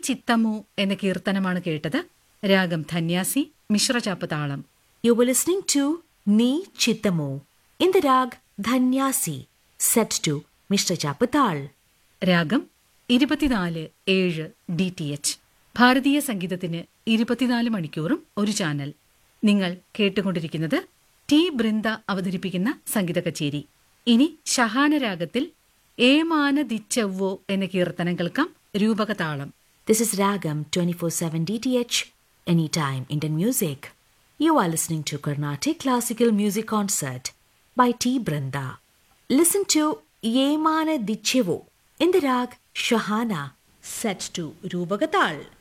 ചിത്തമു എന്ന കീർത്തനമാണ് കേട്ടത് രാഗം ധന്യാസി മിശ്രചാപ്പ് താളം You were listening to Ni Chittamo in the rag Dhanyasi, set to Mr. Chapatal. രാഗം ഇരുപത്തിനാല് ഏഴ് ഡി ടി എച്ച് ഭാരതീയ സംഗീതത്തിന് ഇരുപത്തിനാല് മണിക്കൂറും ഒരു ചാനൽ നിങ്ങൾ കേട്ടുകൊണ്ടിരിക്കുന്നത് ടി ബൃന്ദ അവതരിപ്പിക്കുന്ന സംഗീത കച്ചേരി ഇനി ഷഹാന രാഗത്തിൽ ഏമാന ദിച്ചവ്വോ എന്ന കീർത്തനം കേൾക്കാം രൂപകതാളം This is Ragam 24/7 DTH Anytime Indian Music. You are listening to Carnatic Classical Music Concert by T. Brinda. Listen to Yemana Dichevo in the rag Shahana, set to Rubagatal.